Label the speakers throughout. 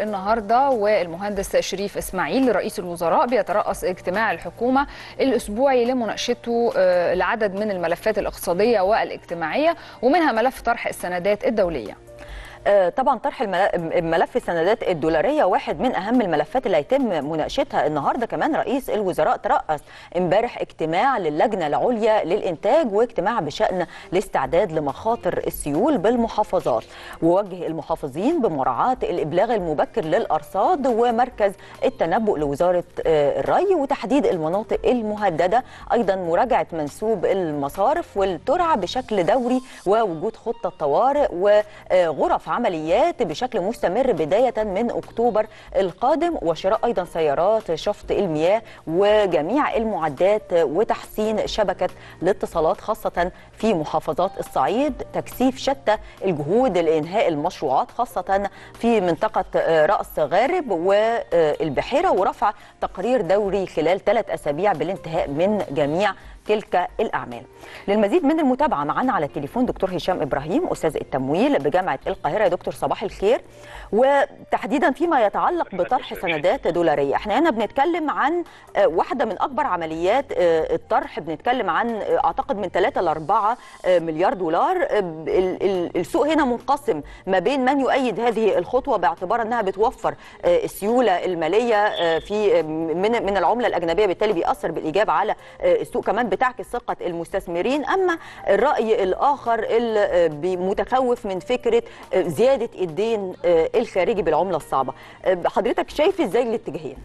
Speaker 1: النهارده والمهندس شريف اسماعيل رئيس الوزراء بيترأس اجتماع الحكومه الاسبوعي لمناقشته آه، العدد من الملفات الاقتصاديه والاجتماعيه ومنها ملف طرح السندات الدوليه.
Speaker 2: آه، طبعا طرح المل- ملف السندات الدولاريه واحد من اهم الملفات اللي هيتم مناقشتها النهارده كمان رئيس الوزراء ترأس امبارح اجتماع للجنه العليا للانتاج واجتماع بشان الاستعداد لمخاطر السيول بالمحافظات ووجه المحافظين بمراعاه الابلاغ المبكر للارصاد ومركز التنبؤ لوزاره آه، الري وتحديد المناطق المهدده ايضا مراجعه منسوب المصارف والترعه بشكل دوري ووجود خطه طوارئ وغرف عمليات بشكل مستمر بدايه من اكتوبر القادم وشراء ايضا سيارات شفط المياه وجميع المعدات وتحسين شبكه الاتصالات خاصه في محافظات الصعيد تكثيف شتى الجهود لانهاء المشروعات خاصه في منطقه آه، راس غارب والبحيره ورفع تقرير دوري خلال ثلاث اسابيع بالانتهاء من جميع تلك الاعمال. للمزيد من المتابعه معنا على التليفون دكتور هشام ابراهيم استاذ التمويل بجامعه القاهره يا دكتور صباح الخير وتحديدا فيما يتعلق بطرح سندات دولاريه، احنا هنا بنتكلم عن آه، واحده من اكبر عمليات آه، الطرح بنتكلم عن آه، اعتقد من 3 ل 4 مليار دولار آه، ال- ال- السوق هنا منقسم ما بين من يؤيد هذه الخطوه باعتبار انها بتوفر آه، السيوله الماليه آه، في آه، من من العمله الاجنبيه بالتالي بيأثر بالايجاب على آه، السوق كمان بتعكس ثقه المستثمرين اما الراي الاخر اللي آه، بي- متخوف من فكره آه، زياده الدين آه، الخارجي بالعمله الصعبه آه، حضرتك شايف ازاي الاتجاهين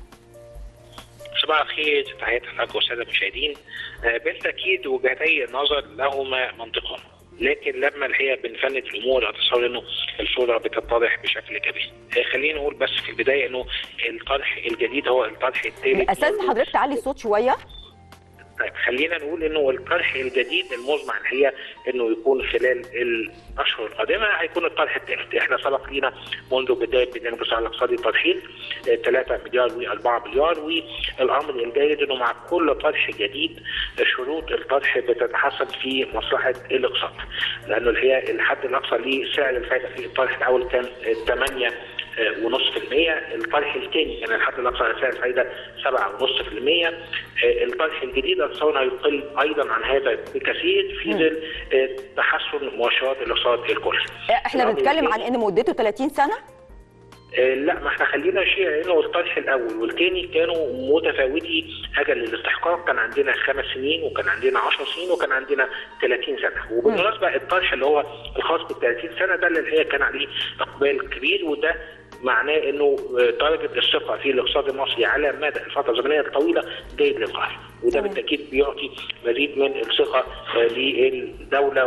Speaker 3: صباح الخير تحياتي لحضرتك والساده المشاهدين آه، بالتاكيد وجهتي النظر لهما منطقان لكن لما الحقيقه بنفند الامور اتصور انه الصوره بتتضح بشكل كبير. آه، خليني اقول بس في البدايه انه الطرح الجديد هو الطرح الثالث
Speaker 2: اساس حضرتك تعلي الصوت شويه
Speaker 3: طيب خلينا نقول انه الطرح الجديد المزمع الحقيقه انه يكون خلال الاشهر القادمه هيكون الطرح الثالث، احنا سبق لينا منذ بدايه برنامج الصراع الاقتصادي طرحين 3 مليار و4 مليار والامر الجيد انه مع كل طرح جديد شروط الطرح بتتحسن في مصلحه الاقتصاد لانه الحقيقه الحد الاقصى لسعر الفائده في الطرح الاول كان 8 ونص في المية الطرح الثاني كان الحد الأقصى على سعر الفائدة سبعة ونص في المية آه، الطرح الجديد أتصور يقل أيضا عن هذا بكثير في ظل آه، تحسن مؤشرات الاقتصاد الكلي.
Speaker 2: احنا
Speaker 3: الأمر
Speaker 2: بنتكلم عن
Speaker 3: الثاني-
Speaker 2: ان مدته 30 سنه
Speaker 3: آه، لا ما احنا خلينا شيء انه الطرح الاول والثاني كانوا متفاوتي اجل الاستحقاق كان عندنا خمس سنين وكان عندنا 10 سنين وكان عندنا 30 سنه وبالمناسبه الطرح اللي هو الخاص بال 30 سنه ده اللي الحقيقه كان عليه اقبال كبير وده معناه انه آه، درجه الثقه في الاقتصاد المصري على مدى الفتره الزمنيه الطويله جيد للغايه وده بالتاكيد بيعطي مزيد من الثقه آه، للدوله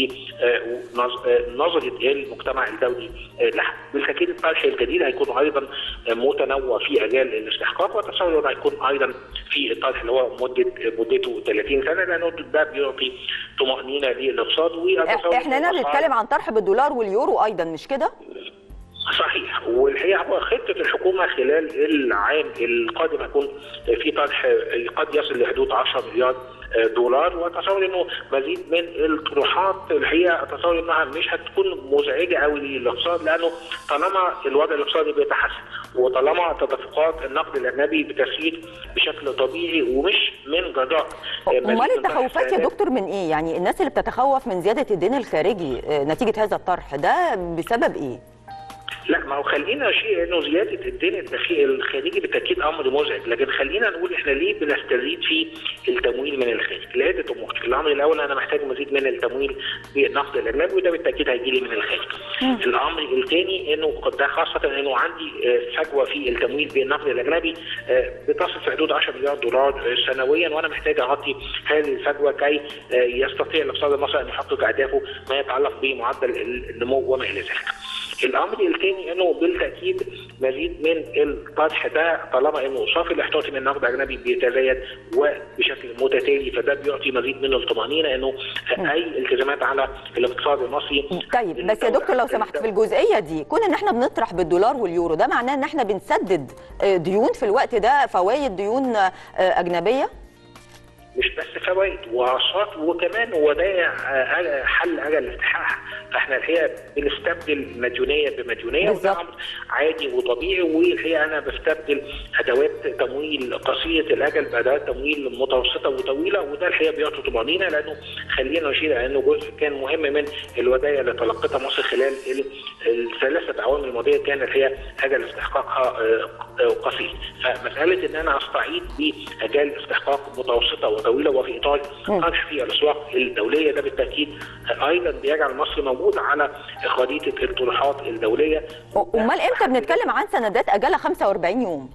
Speaker 3: ولنظره المجتمع الدولي آه، لها بالتاكيد الطرح الجديد هيكون ايضا آه، متنوع في اجال الاستحقاق وتصور انه هيكون ايضا في الطرح اللي هو مده مدته 30 سنه لانه ده بيعطي طمانينه للاقتصاد وأتصور
Speaker 2: احنا هنا
Speaker 3: إنه
Speaker 2: بنتكلم عن طرح بالدولار واليورو ايضا مش كده
Speaker 3: صحيح والحقيقه هو خطه الحكومه خلال العام القادم هيكون في طرح قد يصل لحدود 10 مليار دولار واتصور انه مزيد من الطروحات الحقيقه اتصور انها مش هتكون مزعجه قوي للاقتصاد لانه طالما الوضع الاقتصادي بيتحسن وطالما تدفقات النقد الاجنبي بتسير بشكل طبيعي ومش من جراء مزيد
Speaker 2: امال
Speaker 3: من طرح
Speaker 2: التخوفات يا
Speaker 3: السندات.
Speaker 2: دكتور من ايه يعني الناس اللي بتتخوف من زياده الدين الخارجي آه، نتيجه هذا الطرح ده بسبب ايه
Speaker 3: لا ما هو خلينا شيء انه زياده الدين الداخلي الخارجي بالتاكيد امر مزعج لكن خلينا نقول احنا ليه بنستزيد في التمويل من الخارج لعده امور الامر الاول انا محتاج مزيد من التمويل بالنقد الاجنبي وده بالتاكيد هيجي لي من الخارج الامر الثاني انه ده خاصه انه عندي آه، فجوه في التمويل بالنقد الاجنبي آه، بتصل في حدود 10 مليار دولار آه، سنويا وانا محتاج اغطي هذه الفجوه كي آه، يستطيع الاقتصاد المصري ان يحقق اهدافه ما يتعلق بمعدل النمو وما الى ذلك. الامر الثاني انه بالتاكيد مزيد من الطرح ده طالما انه صافي الاحتياطي من نقد اجنبي بيتزايد وبشكل متتالي فده بيعطي مزيد من الطمانينه انه اي التزامات على الاقتصاد المصري
Speaker 2: طيب بس يا دكتور لو سمحت في الجزئيه دي كون ان احنا بنطرح بالدولار واليورو ده معناه ان احنا بنسدد آه، ديون في الوقت ده فوائد ديون آه، اجنبيه
Speaker 3: مش بس فوائد واقساط وكمان ودائع آه، حل اجل استحقاقها فاحنا الحقيقه بنستبدل مديونيه بمديونيه وده
Speaker 2: بالظبط.
Speaker 3: امر عادي وطبيعي والحقيقه انا بستبدل ادوات تمويل قصيره الاجل بادوات تمويل متوسطه وطويله وده الحقيقه بيعطي طمانينه لانه خلينا نشير على انه جزء كان مهم من الودائع اللي تلقتها مصر خلال ال- الثلاثه اعوام الماضيه كان الحقيقه اجل استحقاقها آه، آه، قصير فمساله ان انا استعيد باجال استحقاق متوسطه وطويله وفي اطار قرش في الاسواق الدوليه ده بالتاكيد آه، ايضا بيجعل مصر موجود على خريطه الطروحات الدوليه
Speaker 2: امال امتى بنتكلم عن سندات اجالها 45 يوم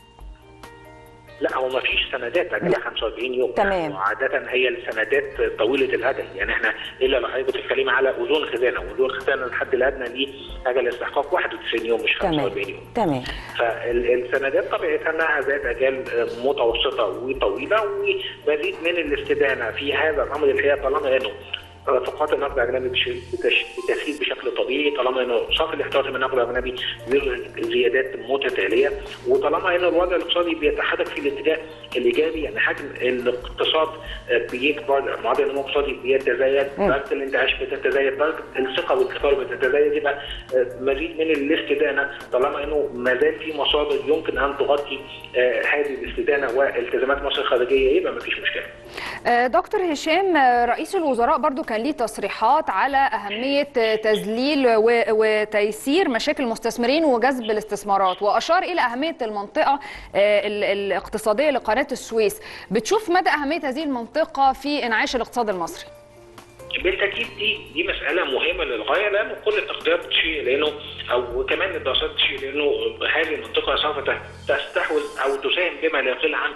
Speaker 3: لا هو ما فيش سندات
Speaker 2: لا.
Speaker 3: اجل 45 يوم
Speaker 2: تمام.
Speaker 3: وعاده هي السندات طويله الاجل يعني احنا الا لو حضرتك بتتكلمي على اذون خزانه واذون خزانه الحد الادنى ليه اجل استحقاق 91 يوم مش 45 يوم
Speaker 2: تمام
Speaker 3: فالسندات طبيعتها انها ذات اجال متوسطه وطويله ومزيد من الاستدانه في هذا الامر الحقيقه طالما انه صفقات النقد الاجنبي بش- بتش- بتسير بشكل طبيعي طالما انه صافي الاحتياطي من النقد الاجنبي بيظهر زيادات متتاليه وطالما ان الوضع الاقتصادي بيتحرك في الاتجاه الايجابي يعني حجم الاقتصاد بيكبر معدل النمو الاقتصادي بيتزايد درجه الانتعاش بتتزايد درجه الثقه والاقتصاد بتتزايد يبقى مزيد من الاستدانه طالما انه ما زال في مصادر يمكن ان تغطي آه، هذه الاستدانه والتزامات مصر الخارجيه يبقى ما فيش مشكله.
Speaker 1: آه، دكتور هشام آه، رئيس الوزراء برضو كان ليه تصريحات على أهمية آه، تذليل و- وتيسير مشاكل المستثمرين وجذب الاستثمارات وأشار إلى أهمية المنطقة آه، ال- الاقتصادية لقناة السويس بتشوف مدى أهمية هذه المنطقة في إنعاش الاقتصاد المصري
Speaker 3: بالتاكيد دي دي مساله مهمه للغايه لانه كل التقديرات بتشير لانه او كمان الدراسات بتشير لانه هذه المنطقه سوف تستحوذ او تساهم بما لا يقل عن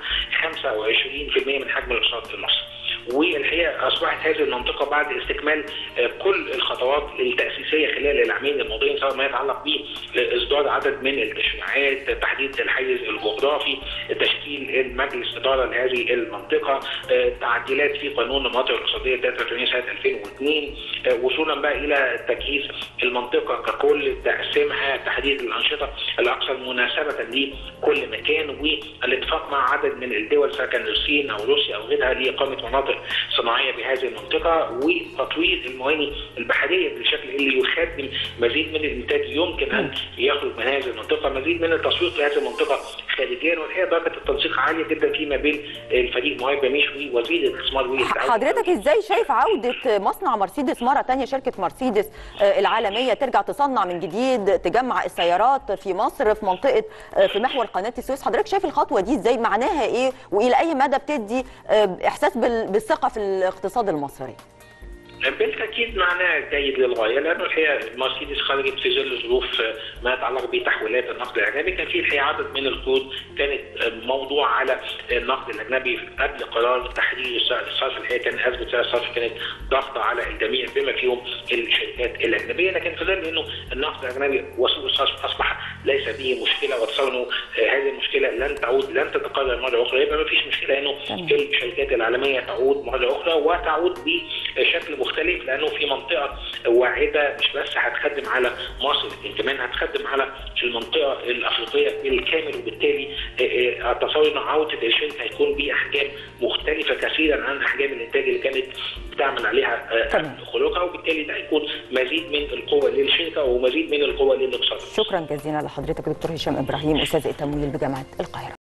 Speaker 3: 25% من حجم الاقتصاد المصري. والحقيقه اصبحت هذه المنطقه بعد استكمال آه، كل الخطوات التاسيسيه خلال العامين الماضيين سواء ما يتعلق باصدار عدد من التشريعات تحديد الحيز الجغرافي تشكيل المجلس اداره لهذه المنطقه آه، تعديلات في قانون المناطق الاقتصاديه 83 سنه 2002 آه، وصولا بقى الى تجهيز المنطقه ككل تقسيمها تحديد الانشطه الاكثر مناسبه لكل مكان والاتفاق مع عدد من الدول سواء كان الصين او روسيا او غيرها لاقامه مناطق صناعيه بهذه المنطقه وتطوير المواني البحريه بالشكل اللي يخدم مزيد من الانتاج يمكن ان يخرج من هذه المنطقه مزيد من التسويق لهذه المنطقه خارجيا والحقيقه درجه التنسيق عاليه جدا فيما بين الفريق مهيب بميش ووزير الاستثمار والتعاون
Speaker 2: حضرتك ازاي شايف عودة مصنع مرسيدس مرة تانية شركة مرسيدس آه، العالمية ترجع تصنع من جديد تجمع السيارات في مصر في منطقة آه، في محور قناة السويس حضرتك شايف الخطوة دي ازاي معناها ايه وإلى أي مدى بتدي آه، إحساس بال- بالثقة في الاقتصاد المصري
Speaker 3: بالتاكيد معناه جيد للغايه لانه الحقيقه مرسيدس خرجت في ظل ظروف ما يتعلق بتحويلات النقد الاجنبي كان في الحقيقه عدد من القروض كانت موضوع على النقد الاجنبي قبل قرار تحرير سعر الصرف الحقيقه كان ازمه سعر الصرف كانت ضغط على الجميع بما فيهم الشركات الاجنبيه لكن في ظل انه النقد الاجنبي وسوق الصرف اصبح ليس به مشكله وتصور انه هذه المشكله لن تعود لن تتكرر مره اخرى يبقى ما فيش مشكله انه الشركات العالميه تعود مره اخرى وتعود بشكل مختلف لانه في منطقه واعده مش بس هتخدم على مصر لكن كمان هتخدم على المنطقه الافريقيه بالكامل وبالتالي اتصور ان عوده الشركه هيكون باحجام مختلفه كثيرا عن احجام الانتاج اللي كانت بتعمل عليها قبل خروجها وبالتالي ده هيكون مزيد من القوه للشركه ومزيد من القوه للاقتصاد
Speaker 2: شكرا جزيلا لحضرتك دكتور هشام ابراهيم استاذ التمويل بجامعه القاهره